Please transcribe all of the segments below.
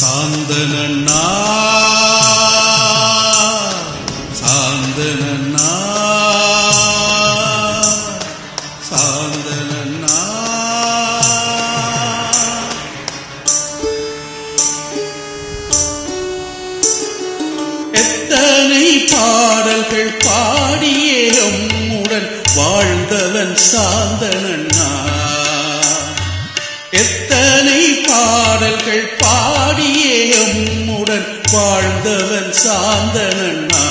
சாந்தனண்ணா சாந்தனண்ணா சாந்தனண்ணா எத்தனை பாடல்கள் பாடியே அம்முடன் வாழ்ந்தவன் சாந்தனண்ணா எத்தனை பாடல்கள் பாடியே அம்முடன் வாழ்ந்தவன் சாந்தனண்ணா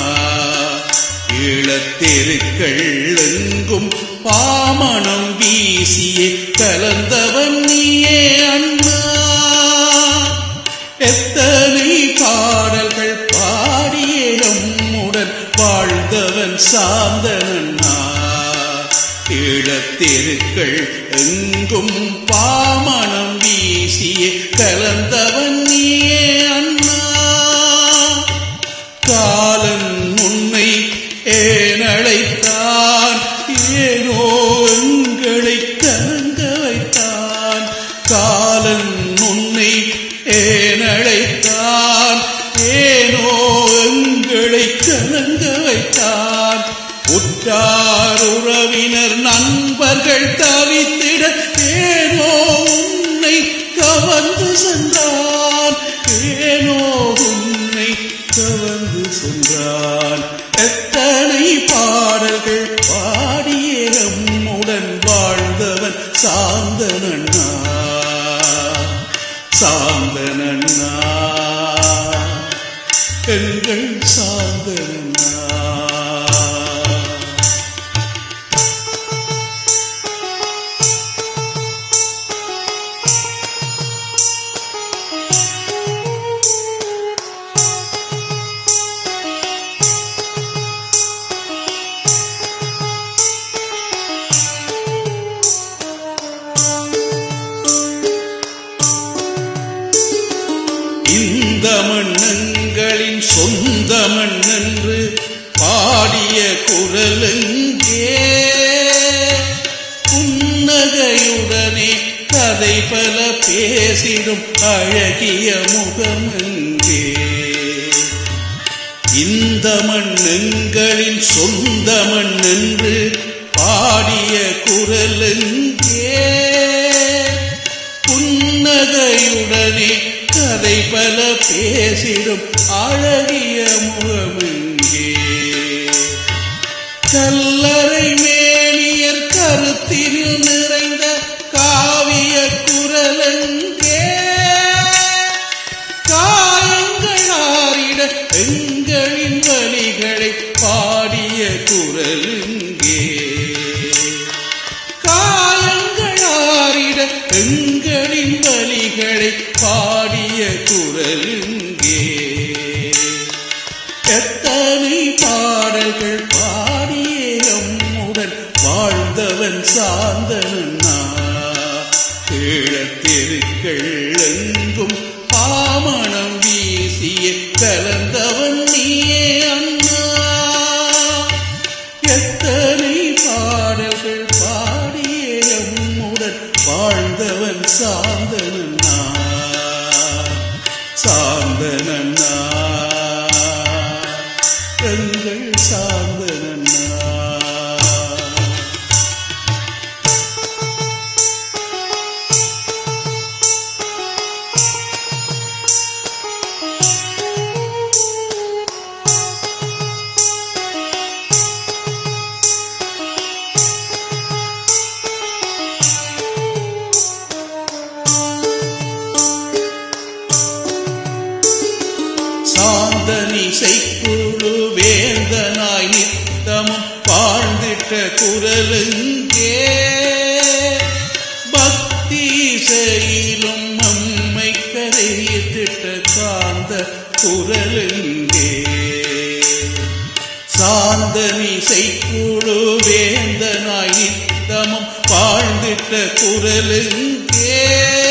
ஈழத்தெருக்கள் எங்கும் பாமணம் வீசியே கலந்தவன் நீயே அண்ணா எத்தனை பாடல்கள் பாடியே நம்முடன் வாழ்ந்தவன் சாந்தனண்ணா ஈழத்தெருக்கள் எங்கும் பாமணம் வீசியே கலந்தவன் நீயே அண்ணா காலன் உன்னை ஏனழைத்தான் ஏனோ எங்களை கலங்க வைத்தான் காலன் உன்னை ஏனழைத்தான் ஏனோ எங்களை கலங்க வைத்தான் உற்றார் உறவினர் நண்பர்கள் தவித்திட ஏனோ உன்னை கவர்ந்து சென்றான் ஏனோ உன்னை கவர்ந்து சென்றான் எத்தனை பாடல்கள் பாடியே நம்முடன் வாழ்ந்தவன் சாந்தனண்ணா சாந்தனண்ணா எங்கள் சாந்தனண்ணா இந்த மண்ணங்களின் சொந்த மண்ணென்று பாடிய குரலெங்கே புன்னகையுடனே கதை பல பேசிடும் அழகிய முகமெங்கே இந்த மண்ணெங்களின் சொந்த மண்ணென்று பாடிய குரலெங்கே புன்னகையுடனே கதை பல பேசிடும் அழகிய முகமெங்கே கல்லறை மேனியர் கருத்தினில் நிறைந்த காவிய குரலெங்கே காயங்கள் ஆறிட எங்களின் வலிகளை பாடிய குரலுங்கே காயங்கள் ஆறிட எங்களின் வலிகளை பாடிய குரலுங்கே எத்தனை பாடல்கள் பாடியே நம்முடன் வாழ்ந்தவன் சாந்தனண்ணா ஈழத்தெருக்கள் எங்கும் பாமணம் வீசிய கலந்தவன் நீயே அண்ணா எத்தனை பாடல்கள் பாடியே நம்முடன் வாழ்ந்தவன் சாந்தனண்ணா சாந்தனண்ணா எங்கள் சாந்தனண்ணா சாந்தனி செய்குழு வேந்தனாய் நித்தமும் வாழ்ந்திட்ட குரலுங்கே பக்தி செயலும் நம்மை கரையிட்டிட்ட காந்த குரலுங்கே சாந்தனி செய்குழு வேந்தனாய் நித்தமும் வாழ்ந்திட்ட குரலுங்கே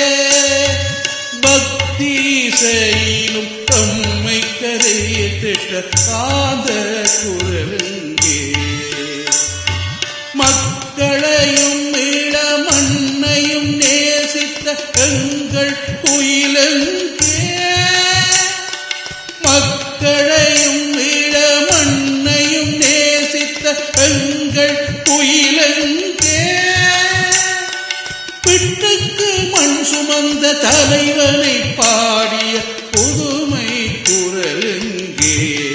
பக்தி செயலும் தம்மை கரையிட்டிட்ட காத குரலுங்கே மக்களையும் இள மண்ணையும் நேசித்த எங்கள் குயிலெங்கே சுமந்த தலைவனை பாடிய புதுமை குரலுங்கே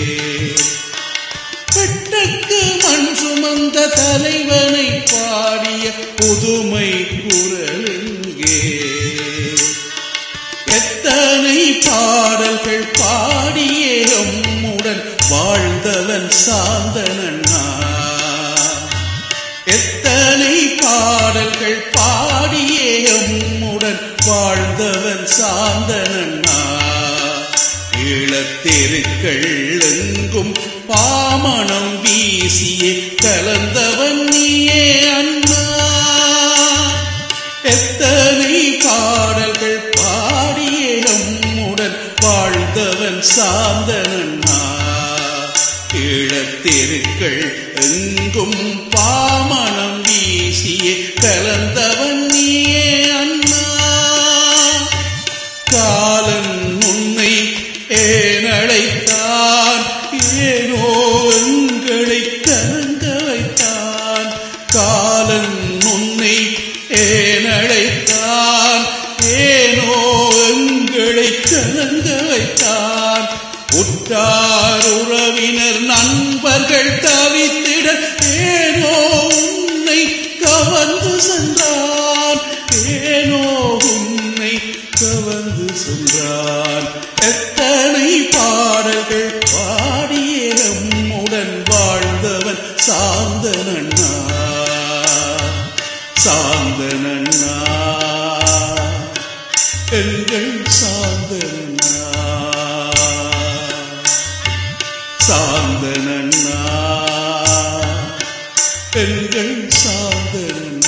பெட்டக்கு மண் சுமந்த தலைவனை பாடிய புதுமை குரலுங்கே எத்தனை பாடல்கள் பாடியே அம்முடன் வாழ்ந்தவன் சாந்தனண்ணா எத்தனை பாடல்கள் பாடியே அம்முடன் வாழ்ந்தவன் சாந்தனண்ணா ஈழத்தெருக்கள் எங்கும் பாமணம் வீசியே கலந்தவன் நீயே அண்ணா எத்தனை பாடல்கள் பாடியே நம்முடன் வாழ்ந்தவன் சாந்தனண்ணா ஈழத்தெருக்கள் எங்கும் பாமணம் வீசியே கலந்தவன் நீயே அண்ணா காலன் உன்னை ஏனழைத்தான் ஏனோ எங்களை கலங்க வைத்தான் காலன் உன்னை ஏனழைத்தான் ஏனோ எங்களை கலங்க வைத்தான் உற்றார் உறவினர் நண்பர்கள் தவித்திட ஏனோ உன்னை கவர்ந்து சென்றான் ஏனோ உன்னை கவர்ந்து சென்றான் எத்தனை பாடல்கள் பாடியே நம்முடன் வாழ்ந்தவன் சாந்தனண்ணா சாந்தனண்ணா எங்கள் சாந்தனண்ணா சாந்தனண்ணா எங்கள் சாந்தனண்ணா